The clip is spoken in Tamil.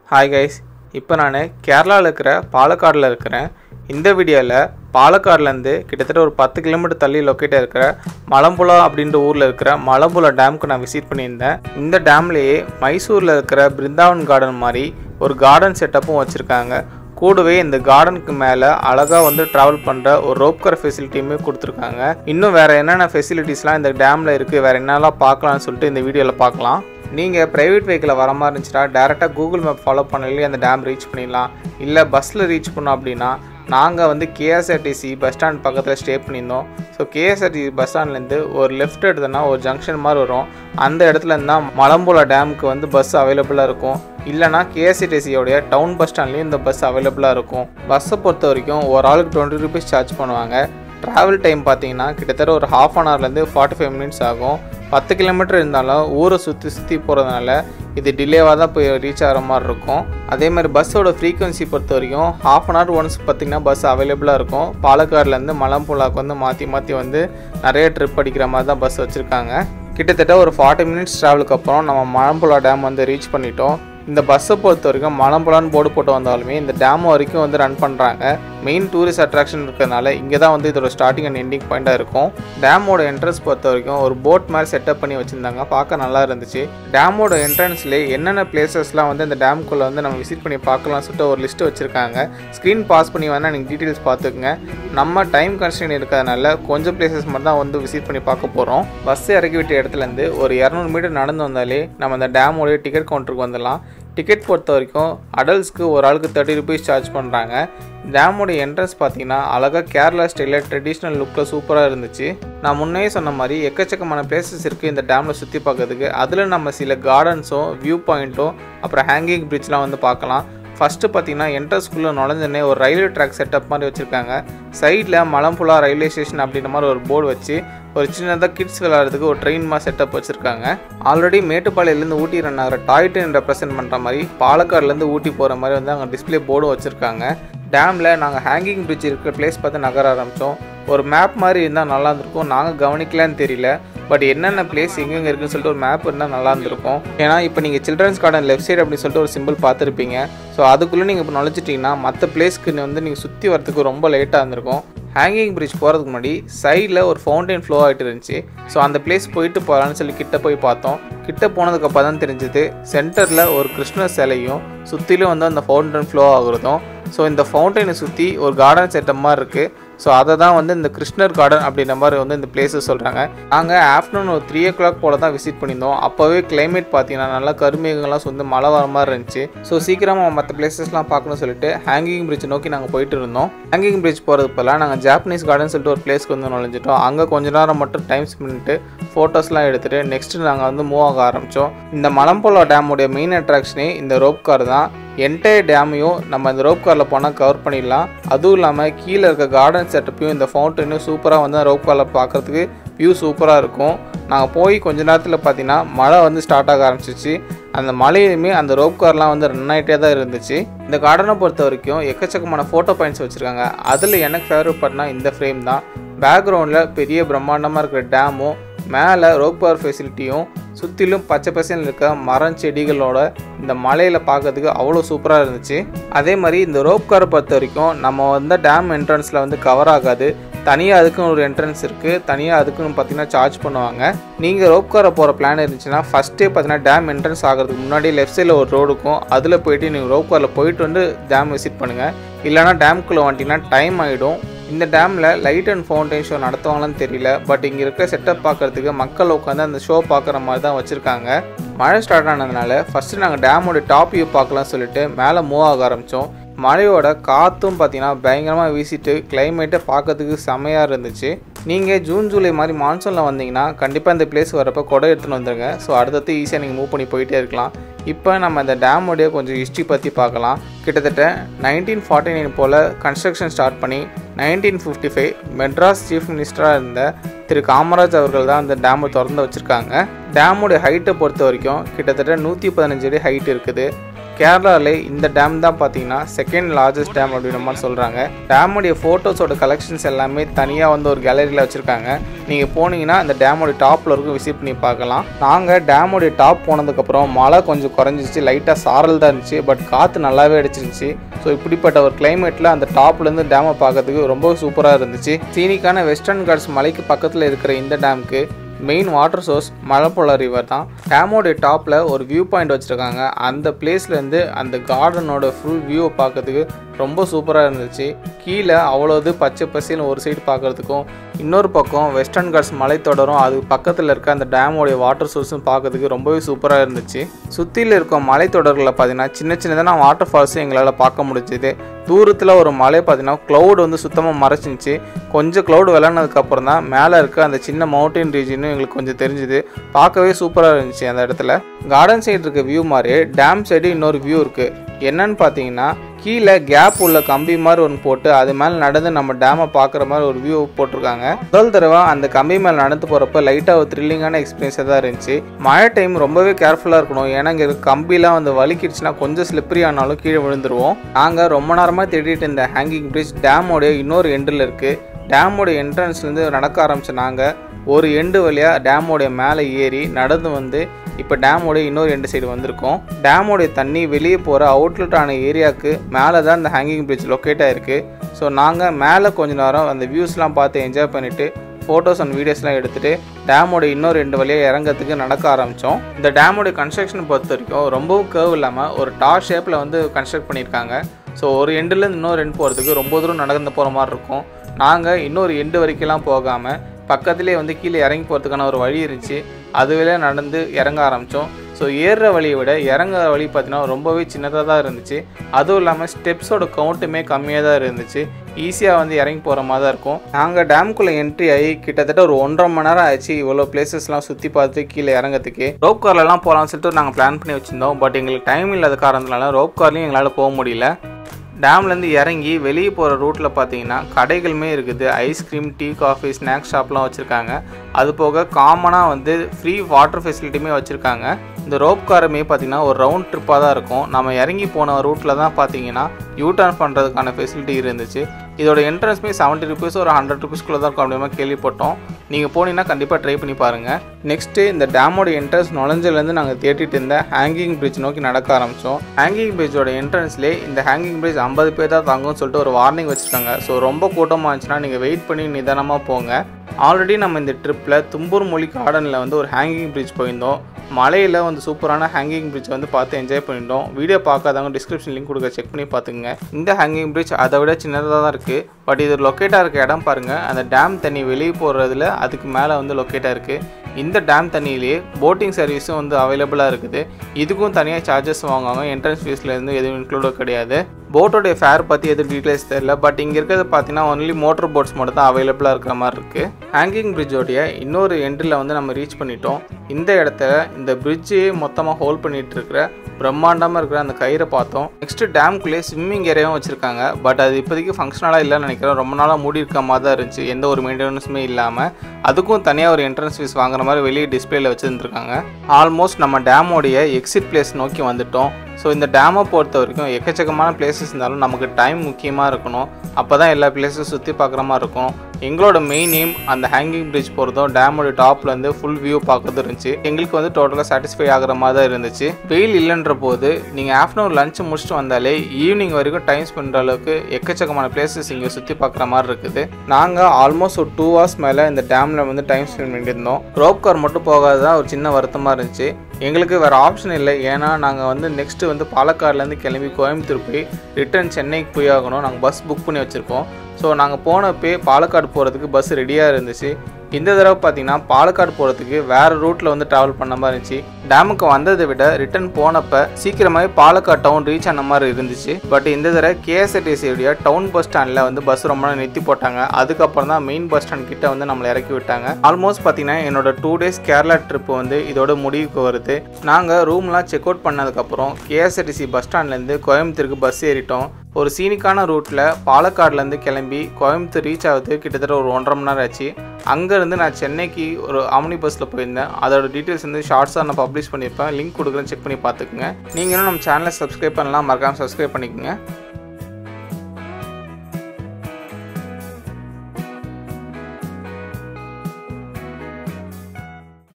ஹாய் கைஸ் இப்போ நான் கேரளாவில் இருக்கிற பாலக்காடில் இருக்கிறேன் இந்த வீடியோவில் பாலக்காடுலேருந்து கிட்டத்தட்ட ஒரு பத்து கிலோமீட்டர் தள்ளி லொக்கேட்டாக இருக்கிற மலம்புலா அப்படின்ற ஊரில் இருக்கிற மலம்புலா டேமுக்கு நான் விசிட் பண்ணியிருந்தேன் இந்த டேம்லேயே மைசூரில் இருக்கிற பிருந்தாவன் கார்டன் மாதிரி ஒரு கார்டன் செட்டப்பும் வச்சுருக்காங்க கூடவே இந்த கார்டனுக்கு மேலே அழகாக வந்து ட்ராவல் பண்ணுற ஒரு ரோப் கார் ஃபெசிலிட்டியுமே கொடுத்துருக்காங்க இன்னும் வேறு என்னென்ன ஃபெசிலிட்டிஸ்லாம் இந்த டேமில் இருக்குது வேறு என்னெல்லாம் பார்க்கலாம்னு சொல்லிட்டு இந்த வீடியோவில் பார்க்கலாம் நீங்கள் ப்ரைவேட் வெஹிக்கிளில் வர மாதிரி இருந்துச்சுன்னா டேரெக்டாக கூகுள் மேப் ஃபாலோ பண்ணலையே அந்த டேம் ரீச் பண்ணிடலாம் இல்லை பஸ்ஸில் ரீச் பண்ணோம் அப்படின்னா நாங்கள் வந்து கேஎஸ்ஆர்டிசி பஸ் ஸ்டாண்ட் பக்கத்தில் ஸ்டே பண்ணியிருந்தோம் ஸோ கேஎஸ்ஆர்டிசி பஸ் ஸ்டாண்ட்லேருந்து ஒரு லெஃப்ட் எடுத்தோன்னா ஒரு ஜங்ஷன் மாதிரி வரும் அந்த இடத்துல இருந்தால் மலம்புலா டேமுக்கு வந்து பஸ் அவைலபிளாக இருக்கும் இல்லைனா கேஎஸ்ஆர்டிசியோடைய டவுன் பஸ் ஸ்டாண்ட்லேயும் இந்த பஸ் அவைலபிளாக இருக்கும் பஸ்ஸை பொறுத்த வரைக்கும் ஒரு ஆளுக்கு டுவெண்ட்டி ருபீஸ் சார்ஜ் பண்ணுவாங்க ட்ராவல் டைம் பார்த்தீங்கன்னா கிட்டத்தட்ட ஒரு ஹாஃப் அன் ஹவர்லேருந்து ஃபார்ட்டி ஃபைவ் மினிட்ஸ் ஆகும் பத்து கிலோமீட்டர் இருந்தாலும் ஊரை சுற்றி சுற்றி போகிறதுனால இது டிலேவாக தான் போய் ரீச் ஆகிற மாதிரி இருக்கும் அதே மாதிரி பஸ்ஸோட ஃப்ரீக்வன்சி பொறுத்த வரைக்கும் ஹாஃப் அன் ஹவர் ஒன்ஸ் பார்த்திங்கன்னா பஸ் அவைலபிளாக இருக்கும் பாலக்காடுலேருந்து மலம்புலாக்கு வந்து மாற்றி மாற்றி வந்து நிறைய ட்ரிப் அடிக்கிற மாதிரி தான் பஸ் வச்சுருக்காங்க கிட்டத்தட்ட ஒரு ஃபார்ட்டி மினிட்ஸ் ட்ராவலுக்கு அப்புறம் நம்ம மலம்புலா டேம் வந்து ரீச் பண்ணிட்டோம் இந்த பஸ்ஸை பொறுத்த வரைக்கும் மலம்புலான்னு போர்டு போட்டு வந்தாலுமே இந்த டேம் வரைக்கும் வந்து ரன் பண்ணுறாங்க மெயின் டூரிஸ்ட் அட்ராக்ஷன் இருக்கிறதுனால இங்கே தான் வந்து இதோட ஸ்டார்டிங் அண்ட் எண்டிங் பாயிண்ட்டாக இருக்கும் டேமோட என்ட்ரன்ஸ் பொறுத்த வரைக்கும் ஒரு போட் மாதிரி செட்டப் பண்ணி வச்சுருந்தாங்க பார்க்க நல்லா இருந்துச்சு டேமோட என்ட்ரன்ஸ்லேயே என்னென்ன பிளேசஸ்லாம் வந்து இந்த டேம்குள்ளே வந்து நம்ம விசிட் பண்ணி பார்க்கலாம்னு சொல்லிட்டு ஒரு லிஸ்ட்டு வச்சுருக்காங்க ஸ்க்ரீன் பாஸ் பண்ணி வேணால் நீங்கள் டீட்டெயில்ஸ் பார்த்துக்குங்க நம்ம டைம் கன்ஸ்டன் இருக்கிறதுனால கொஞ்சம் பிளேசஸ் மட்டும் தான் வந்து விசிட் பண்ணி பார்க்க போகிறோம் பஸ் இறக்கி விட்ட இடத்துலேருந்து ஒரு இரநூறு மீட்டர் நடந்து வந்தாலே நம்ம அந்த டேமோடைய டிக்கெட் கவுண்டருக்கு வந்துடலாம் டிக்கெட் பொறுத்த வரைக்கும் அடல்ட்ஸ்க்கு ஒரு ஆளுக்கு தேர்ட்டி ருபீஸ் சார்ஜ் பண்ணுறாங்க டேமோடைய என்ட்ரன்ஸ் பார்த்தீங்கன்னா அழகாக கேரளா ஸ்டைலில் ட்ரெடிஷ்னல் லுக்கில் சூப்பராக இருந்துச்சு நான் முன்னே சொன்ன மாதிரி எக்கச்சக்கமான பிளேசஸ் இருக்குது இந்த டேமில் சுற்றி பார்க்கறதுக்கு அதில் நம்ம சில கார்டன்ஸும் வியூ பாயிண்ட்டும் அப்புறம் ஹேங்கிங் பிரிட்ஜ்லாம் வந்து பார்க்கலாம் ஃபஸ்ட்டு பார்த்தீங்கன்னா என்ட்ரன்ஸ்குள்ளே நுழைஞ்சோடனே ஒரு ரயில்வே ட்ராக் செட்டப் மாதிரி வச்சுருக்காங்க சைடில் மலம்புலா ரயில்வே ஸ்டேஷன் அப்படின்ற மாதிரி ஒரு போர்டு வச்சு ஒரு சின்னதாக கிட்ஸ் விளையாடுறதுக்கு ஒரு ட்ரெயின் மாதிரி செட்டப் வச்சுருக்காங்க ஆல்ரெடி மேட்டுப்பாளையிலேருந்து ஊட்டி ரன் ஆகிற டாய் ட்ரெயின் ரெப்ரசென்ட் பண்ணுற மாதிரி பாலக்காடுலேருந்து ஊட்டி போகிற மாதிரி வந்து அங்கே டிஸ்பிளே போர்டும் வச்சுருக்காங்க டேமில் நாங்கள் ஹேங்கிங் பிரிட்ஜ் இருக்கிற பிளேஸ் பார்த்து நகர ஆரம்பித்தோம் ஒரு மேப் மாதிரி இருந்தால் நல்லா இருந்திருக்கும் நாங்கள் கவனிக்கலான்னு தெரியல பட் என்னென்ன பிளேஸ் எங்கெங்கே இருக்குன்னு சொல்லிட்டு ஒரு மேப் இருந்தால் நல்லா இருந்திருக்கும் ஏன்னா இப்போ நீங்கள் சில்ட்ரன்ஸ் கார்டன் லெஃப்ட் சைடு அப்படின்னு சொல்லிட்டு ஒரு சிம்பிள் பார்த்துருப்பீங்க ஸோ அதுக்குள்ளே நீங்கள் இப்போ நுழைச்சிட்டிங்கன்னா மற்ற பிளேஸ்க்கு வந்து நீங்கள் சுற்றி வரதுக்கு ரொம்ப லேட்டாக இருந்திருக்கும் ஹேங்கிங் பிரிட்ஜ் போகிறதுக்கு முன்னாடி சைடில் ஒரு ஃபவுண்டைன் ஃப்ளோ ஆகிட்டு இருந்துச்சு ஸோ அந்த பிளேஸ் போயிட்டு போகலான்னு சொல்லி கிட்ட போய் பார்த்தோம் கிட்ட போனதுக்கப்புறம் தான் தெரிஞ்சது சென்டரில் ஒரு கிருஷ்ணர் சிலையும் சுற்றிலும் வந்து அந்த ஃபவுண்டைன் ஃப்ளோ ஆகுறதும் ஸோ இந்த ஃபவுண்டைனை சுற்றி ஒரு கார்டன் செட்டப் மாதிரி இருக்குது ஸோ அதை தான் வந்து இந்த கிருஷ்ணர் கார்டன் அப்படின்ற மாதிரி வந்து இந்த பிளேஸை சொல்கிறாங்க நாங்கள் ஆஃப்டர்நூன் ஒரு த்ரீ ஓ கிளாக் போல் தான் விசிட் பண்ணியிருந்தோம் அப்போவே கிளைமேட் பார்த்தீங்கன்னா நல்லா கருமேகங்கள்லாம் சொந்து மழை வர மாதிரி இருந்துச்சு ஸோ சீக்கிரமாக மற்ற பிளேசஸ்லாம் பார்க்கணும்னு சொல்லிட்டு ஹேங்கிங் பிரிட்ஜ் நோக்கி நாங்கள் போயிட்டு இருந்தோம் ஹேங்கிங் பிரிட்ஜ் போகிறது போல் நாங்கள் ஜாப்பனீஸ் கார்டன் சொல்லிட்டு ஒரு பிளேஸ்க்கு வந்து நுழைஞ்சிட்டோம் அங்கே கொஞ்ச நேரம் மட்டும் டைம் ஸ்பெண்ட் பண்ணிட்டு ஃபோட்டோஸ்லாம் எடுத்துகிட்டு நெக்ஸ்ட்டு நாங்கள் வந்து மூவ் ஆக ஆரம்பித்தோம் இந்த மலம்போலா டேமுடைய மெயின் அட்ராக்ஷனே இந்த ரோப் கார் தான் என்டையர் டேமையும் நம்ம இந்த ரோப் காரில் போனால் கவர் பண்ணிடலாம் அதுவும் இல்லாமல் கீழே இருக்க கார்டன் செட்டப்பையும் இந்த ஃபவுண்டனையும் சூப்பராக வந்து ரோப் காரில் பார்க்குறதுக்கு வியூ சூப்பராக இருக்கும் நாங்கள் போய் கொஞ்ச நேரத்தில் பார்த்தீங்கன்னா மழை வந்து ஸ்டார்ட் ஆக ஆரம்பிச்சிச்சு அந்த மழையுமே அந்த ரோப் கார்லாம் வந்து ரன் ஆகிட்டே தான் இருந்துச்சு இந்த கார்டனை பொறுத்த வரைக்கும் எக்கச்சக்கமான ஃபோட்டோ பாயிண்ட்ஸ் வச்சுருக்காங்க அதில் எனக்கு ஃபேவரட் பார்ட்னா இந்த ஃப்ரேம் தான் பேக்ரவுண்டில் பெரிய பிரம்மாண்டமாக இருக்கிற டேமும் மேலே ரோப் கார் ஃபெசிலிட்டியும் சுற்றிலும் பச்சை பசங்க இருக்க மரம் செடிகளோட இந்த மலையில் பார்க்கறதுக்கு அவ்வளோ சூப்பராக இருந்துச்சு அதே மாதிரி இந்த ரோப் காரை பொறுத்த வரைக்கும் நம்ம வந்து டேம் என்ட்ரன்ஸில் வந்து கவர் ஆகாது தனியாக அதுக்குன்னு ஒரு என்ட்ரன்ஸ் இருக்குது தனியாக அதுக்குன்னு பார்த்தீங்கன்னா சார்ஜ் பண்ணுவாங்க நீங்கள் ரோப் காரை போகிற பிளான் இருந்துச்சுன்னா ஃபஸ்ட்டே பார்த்தீங்கன்னா டேம் என்ட்ரன்ஸ் ஆகிறதுக்கு முன்னாடி லெஃப்ட் சைடில் ஒரு ரோடு இருக்கும் அதில் போயிட்டு நீங்கள் ரோப் காரில் போயிட்டு வந்து டேம் விசிட் பண்ணுங்கள் இல்லைனா டேம்குள்ளே வந்துட்டிங்கன்னா டைம் ஆகிடும் இந்த டேமில் லைட் அண்ட் ஃபவுண்டைன் ஷோ நடத்துவாங்களான்னு தெரியல பட் இங்கே இருக்கிற செட்டப் பார்க்குறதுக்கு மக்கள் உட்காந்து அந்த ஷோ பார்க்குற மாதிரி தான் வச்சுருக்காங்க மழை ஸ்டார்ட் ஆனதுனால ஃபஸ்ட்டு நாங்கள் டேமோட டாப் வியூ பார்க்கலாம்னு சொல்லிட்டு மேலே மூவ் ஆக ஆரம்பித்தோம் மழையோட காற்றும் பார்த்தீங்கன்னா பயங்கரமாக வீசிட்டு கிளைமேட்டை பார்க்கறதுக்கு செமையாக இருந்துச்சு நீங்கள் ஜூன் ஜூலை மாதிரி மான்சூனில் வந்தீங்கன்னா கண்டிப்பாக இந்த பிளேஸ் வரப்போ கொடை எடுத்துன்னு வந்துடுங்க ஸோ அடுத்தடுத்து ஈஸியாக நீங்கள் மூவ் பண்ணி போயிட்டே இருக்கலாம் இப்போ நம்ம இந்த டேமுடைய கொஞ்சம் ஹிஸ்ட்ரி பற்றி பார்க்கலாம் கிட்டத்தட்ட நைன்டீன் ஃபார்ட்டி நைன் போல் கன்ஸ்ட்ரக்ஷன் ஸ்டார்ட் பண்ணி nineteen fifty five Madras chief மினிஸ்டராக இருந்த திரு காமராஜ் அவர்கள் தான் அந்த டேமை திறந்து வச்சுருக்காங்க டேமுடைய ஹைட்டை பொறுத்த வரைக்கும் கிட்டத்தட்ட நூற்றி பதினஞ்சு அடி ஹைட் இருக்குது கேரளாவிலே இந்த டேம் தான் பார்த்தீங்கன்னா செகண்ட் லார்ஜஸ்ட் டேம் அப்படின்ற மாதிரி சொல்கிறாங்க டேமுடைய ஃபோட்டோஸோட கலெக்ஷன்ஸ் எல்லாமே தனியாக வந்து ஒரு கேலரியில் வச்சுருக்காங்க நீங்கள் போனீங்கன்னா அந்த டேமோடைய டாப்பில் இருக்கும் விசிட் பண்ணி பார்க்கலாம் நாங்கள் டேமோடைய டாப் போனதுக்கப்புறம் மழை கொஞ்சம் குறைஞ்சிச்சு லைட்டாக சாரல் தான் இருந்துச்சு பட் காற்று நல்லாவே அடிச்சிருந்துச்சு ஸோ இப்படிப்பட்ட ஒரு கிளைமேட்டில் அந்த டாப்லேருந்து டேமை பார்க்கறதுக்கு ரொம்ப சூப்பராக இருந்துச்சு சீனிக்கான வெஸ்டர்ன் காட்ஸ் மலைக்கு பக்கத்தில் இருக்கிற இந்த டேமுக்கு main water source Malampuzha river தான் டேமோடைய டாப்பில் ஒரு வியூ பாயிண்ட் வச்சுருக்காங்க அந்த பிளேஸ்லேருந்து அந்த கார்டனோட ஃபுல் வியூவை பார்க்கறதுக்கு ரொம்ப சூப்பராக இருந்துச்சு கீழே அவ்வளோது பச்சை பசின்னு ஒரு சைடு பார்க்குறதுக்கும் இன்னொரு பக்கம் வெஸ்டர்ன் காட்ஸ் மலைத்தொடரும் அது பக்கத்தில் இருக்க அந்த டேமோடைய வாட்டர் சோர்ஸும் பார்க்கறதுக்கு ரொம்பவே சூப்பராக இருந்துச்சு சுற்றியில் இருக்க மலைத்தொடர்களில் பார்த்தீங்கன்னா சின்ன சின்னதான வாட்டர் ஃபால்ஸும் எங்களால் பார்க்க முடிஞ்சுது தூரத்தில் ஒரு மலை பார்த்தீங்கன்னா க்ளவுட் வந்து சுத்தமாக மறைச்சிருந்துச்சு கொஞ்சம் க்ளவுட் விளையாடுனதுக்கப்புறம் தான் மேலே இருக்க அந்த சின்ன மவுண்டன் ரீஜனும் எங்களுக்கு கொஞ்சம் தெரிஞ்சுது பார்க்கவே சூப்பராக இருந்துச்சு அந்த இடத்துல கார்டன் சைடு இருக்க வியூ மாதிரியே டேம் சைடு இன்னொரு வியூ இருக்குது என்னன்னு பார்த்தீங்கன்னா கீழே கேப் உள்ள கம்பி மாதிரி ஒன்று போட்டு அது மேலே நடந்து நம்ம டேமை பார்க்குற மாதிரி ஒரு வியூ போட்டிருக்காங்க முதல் தடவை அந்த கம்பி மேலே நடந்து போகிறப்ப லைட்டாக ஒரு த்ரில்லிங்கான எக்ஸ்பீரியன்ஸாக தான் இருந்துச்சு மழை டைம் ரொம்பவே கேர்ஃபுல்லாக இருக்கணும் ஏன்னா இங்கே இருக்க கம்பிலாம் வந்து வலிக்கிடுச்சுன்னா கொஞ்சம் ஸ்லிப்பரி ஆனாலும் கீழே விழுந்துருவோம் நாங்கள் ரொம்ப நேரமாக தேடிட்டு இருந்த ஹேங்கிங் பிரிட்ஜ் டேமோடைய இன்னொரு எண்டில் இருக்குது டேமோட என்ட்ரன்ஸ்லேருந்து நடக்க ஆரம்பிச்ச நாங்கள் ஒரு எண்டு வழியாக டேமோடைய மேலே ஏறி நடந்து வந்து இப்போ டேமோடைய இன்னொரு எண்டு சைடு வந்திருக்கோம் டேமோடைய தண்ணி வெளியே போகிற அவுட்லெட்டான ஏரியாவுக்கு மேலே தான் இந்த ஹேங்கிங் பிரிட்ஜ் லொக்கேட் ஆகிருக்கு ஸோ நாங்கள் மேலே கொஞ்ச நேரம் அந்த வியூஸ்லாம் பார்த்து என்ஜாய் பண்ணிவிட்டு ஃபோட்டோஸ் அண்ட் வீடியோஸ்லாம் எடுத்துகிட்டு டேமோட இன்னொரு ரெண்டு வழியாக இறங்கிறதுக்கு நடக்க ஆரம்பித்தோம் இந்த டேமோட கன்ஸ்ட்ரக்ஷன் பொறுத்த வரைக்கும் ரொம்பவும் கேர்வ் இல்லாமல் ஒரு டார் ஷேப்பில் வந்து கன்ஸ்ட்ரக்ட் பண்ணியிருக்காங்க ஸோ ஒரு எண்டுலேருந்து இன்னொரு எண்டு போகிறதுக்கு ரொம்ப தூரம் நடந்து போகிற மாதிரி இருக்கும் நாங்கள் இன்னொரு எண்டு வரைக்கும்லாம் போகாமல் பக்கத்துலேயே வந்து கீழே இறங்கி போகிறதுக்கான ஒரு வழி இருந்துச்சு அதுவே நடந்து இறங்க ஆரம்பித்தோம் ஸோ ஏறுற வழியை விட இறங்குற வழி பார்த்தீங்கன்னா ரொம்பவே சின்னதாக தான் இருந்துச்சு அதுவும் இல்லாமல் ஸ்டெப்ஸோட கவுண்ட்டுமே கம்மியாக தான் இருந்துச்சு ஈஸியாக வந்து இறங்கி போகிற மாதிரி தான் இருக்கும் நாங்கள் டேம்குள்ளே என்ட்ரி ஆகி கிட்டத்தட்ட ஒரு ஒன்றரை மணி நேரம் ஆச்சு இவ்வளோ பிளேசஸ்லாம் சுற்றி பார்த்து கீழே இறங்கிறதுக்கு ரோப் கார்லலாம் போகலாம்னு சொல்லிட்டு நாங்கள் பிளான் பண்ணி வச்சுருந்தோம் பட் எங்களுக்கு டைம் இல்லாத காரணத்தினால ரோப் கார்லையும் எங்களால் போக முடியல டேம்லேருந்து இறங்கி வெளியே போகிற ரூட்டில் பார்த்தீங்கன்னா கடைகளுமே இருக்குது ஐஸ்கிரீம் டீ காஃபி ஸ்நாக்ஸ் ஷாப்லாம் வச்சுருக்காங்க அது போக காமனாக வந்து ஃப்ரீ வாட்டர் ஃபெசிலிட்டியுமே வச்சுருக்காங்க இந்த ரோப் காருமே பார்த்தீங்கன்னா ஒரு ரவுண்ட் ட்ரிப்பாக தான் இருக்கும் நம்ம இறங்கி போன ரூட்டில் தான் பார்த்தீங்கன்னா யூ டர்ன் பண்ணுறதுக்கான ஃபெசிலிட்டி இருந்துச்சு இதோட என்ட்ரன்ஸ்மே செவன்ட்டி ருபீஸ் ஒரு ஹண்ட்ரட் ருபீஸ்க்குள்ளே தான் இருக்கும் அப்படிமா கேள்விப்பட்டோம் நீங்கள் போனீங்கன்னா கண்டிப்பாக ட்ரை பண்ணி பாருங்கள் நெக்ஸ்ட்டு இந்த டேமோட என்ட்ரன்ஸ் நுழைஞ்சலேருந்து நாங்கள் தேடிட்டு இருந்த ஹேங்கிங் பிரிட்ஜ் நோக்கி நடக்க ஆரம்பித்தோம் ஹேங்கிங் பிரிட்ஜோட என்ட்ரன்ஸ்லேயே இந்த ஹேங்கிங் பிரிட்ஜ் ஐம்பது பேர் தான் தாங்கும்னு சொல்லிட்டு ஒரு வார்னிங் வச்சுருக்காங்க ஸோ ரொம்ப கூட்டமாக இருந்துச்சுன்னா நீங்கள் வெயிட் பண்ணி நிதானமாக போங்க ஆல்ரெடி நம்ம இந்த ட்ரிப்பில் தும்பூர் மொழி கார்டனில் வந்து ஒரு ஹேங்கிங் பிரிட்ஜ் போயிருந்தோம் மலையில் வந்து சூப்பரான ஹேங்கிங் பிரிட்ஜ் வந்து பார்த்து என்ஜாய் பண்ணிட்டோம் வீடியோ பார்க்காதவங்க டிஸ்கிரிப்ஷன் லிங்க் கொடுக்க செக் பண்ணி பார்த்துங்க இந்த ஹேங்கிங் பிரிட்ஜ் அதை விட சின்னதாக தான் இருக்குது பட் இது லொக்கேட்டாக இருக்க இடம் பாருங்கள் அந்த டேம் தண்ணி வெளியே போகிறதுல அதுக்கு மேலே வந்து லொக்கேட்டாக இருக்குது இந்த டேம் தண்ணியிலேயே போட்டிங் சர்வீஸும் வந்து அவைலபிளாக இருக்குது இதுக்கும் தனியாக சார்ஜஸ் வாங்குவாங்க என்ட்ரன்ஸ் ஃபீஸ்லேருந்து எதுவும் இன்க்ளூட் கிடையாது போட்டோடைய ஃபேர் பற்றி எதுவும் டீட்டெயில்ஸ் தெரியல பட் இங்கே இருக்கிறது பார்த்தீங்கன்னா ஒன்லி மோட்டர் போட்ஸ் மட்டும் தான் அவைலபிளாக இருக்கிற மாதிரி இருக்குது ஹேங்கிங் பிரிட்ஜோடைய இன்னொரு என்ட்ரில் வந்து நம்ம ரீச் பண்ணிட்டோம் இந்த இடத்துல இந்த பிரிட்ஜு மொத்தமாக ஹோல்ட் பண்ணிட்டு இருக்கிற பிரம்மாண்டமாக இருக்கிற அந்த கயிறை பார்த்தோம் நெக்ஸ்ட் டேம்குள்ளேயே ஸ்விம்மிங் ஏரியாவும் வச்சுருக்காங்க பட் அது இப்போதைக்கு ஃபங்க்ஷனலாக இல்லைன்னு நினைக்கிறேன் ரொம்ப நாளாக மூடி இருக்க மாதிரி தான் இருந்துச்சு எந்த ஒரு மெயின்டெனன்ஸுமே இல்லாமல் அதுக்கும் தனியாக ஒரு என்ட்ரன்ஸ் ஃபீஸ் வாங்குற மாதிரி வெளியே டிஸ்பிளேல வச்சுருந்துருக்காங்க ஆல்மோஸ்ட் நம்ம டேமோடைய எக்ஸிட் பிளேஸ் நோக்கி வந்துட்டோம் ஸோ இந்த டேமை பொறுத்த வரைக்கும் எக்கச்சக்கமான பிளேசஸ் இருந்தாலும் நமக்கு டைம் முக்கியமாக இருக்கணும் அப்போ தான் எல்லா பிளேஸும் சுற்றி பார்க்குற மாதிரி இருக்கும் எங்களோட மெயின் எய்ம் அந்த ஹேங்கிங் பிரிட்ஜ் போகிறதும் டேமோட டாப்லேருந்து ஃபுல் வியூ பார்க்கறது இருந்துச்சு எங்களுக்கு வந்து டோட்டலாக சாட்டிஸ்ஃபை ஆகிற மாதிரி தான் இருந்துச்சு வெயில் இல்லைன்ற போது நீங்கள் ஆஃப்டர்நூன் லஞ்ச் முடிச்சுட்டு வந்தாலே ஈவினிங் வரைக்கும் டைம் ஸ்பெண்ட் அளவுக்கு எக்கச்சக்கமான பிளேசஸ் இங்கே சுற்றி பார்க்குற மாதிரி இருக்குது நாங்கள் ஆல்மோஸ்ட் ஒரு டூ ஹவர்ஸ் மேலே இந்த டேமில் வந்து டைம் ஸ்பெண்ட் பண்ணியிருந்தோம் ரோப் கார் மட்டும் போகாது தான் ஒரு சின்ன வருத்தமாக இருந்துச்சு எங்களுக்கு வேறு ஆப்ஷன் இல்லை ஏன்னா நாங்கள் வந்து நெக்ஸ்ட்டு வந்து பாலக்காடுலேருந்து கிளம்பி கோயம்புத்தூர் போய் ரிட்டர்ன் சென்னைக்கு போய் ஆகணும் நாங்கள் பஸ் புக் பண்ணி வச்சுருக்கோம் ஸோ நாங்கள் போனப்பே பாலக்காடு போகிறதுக்கு பஸ் ரெடியாக இருந்துச்சு இந்த தடவை பார்த்தீங்கன்னா பாலக்காடு போகிறதுக்கு வேறு ரூட்டில் வந்து ட்ராவல் பண்ண மாதிரி இருந்துச்சு டேமுக்கு வந்ததை விட ரிட்டர்ன் போனப்போ சீக்கிரமாகவே பாலக்காடு டவுன் ரீச் ஆன மாதிரி இருந்துச்சு பட் இந்த தடவை கேஎஸ்ஆர்டிசியுடைய டவுன் பஸ் ஸ்டாண்டில் வந்து பஸ் ரொம்ப நேரம் நிறுத்தி போட்டாங்க அதுக்கப்புறம் தான் மெயின் பஸ் ஸ்டாண்ட் கிட்ட வந்து நம்மளை இறக்கி விட்டாங்க ஆல்மோஸ்ட் பார்த்தீங்கன்னா என்னோட டூ டேஸ் கேரளா ட்ரிப் வந்து இதோட முடிவுக்கு வருது நாங்கள் ரூம்லாம் செக் அவுட் பண்ணதுக்கப்புறம் கேஎஸ்ஆர்டிசி பஸ் ஸ்டாண்ட்லேருந்து கோயம்புத்தூருக்கு பஸ் ஏறிட்டோம் ஒரு சீனிக்கான ரூட்டில் பாலக்காடுலேருந்து கிளம்பி கோயம்புத்தூர் ரீச் ஆகுது கிட்டத்தட்ட ஒரு ஒன்றரை மணி நேரம் ஆச்சு அங்கேருந்து நான் சென்னைக்கு ஒரு ஆம்னி பஸ்ஸில் போயிருந்தேன் அதோட டீட்டெயில்ஸ் வந்து ஷார்ட்ஸாக நான் பப்ளிஷ் பண்ணியிருப்பேன் லிங்க் கொடுக்குறேன் செக் பண்ணி பார்த்துக்குங்க நீங்களும் நம்ம சேனலை சப்ஸ்கிரைப் பண்ணலாம் மறக்காமல் சப்ஸ்கிரைப் பண்ணிக்கோங்க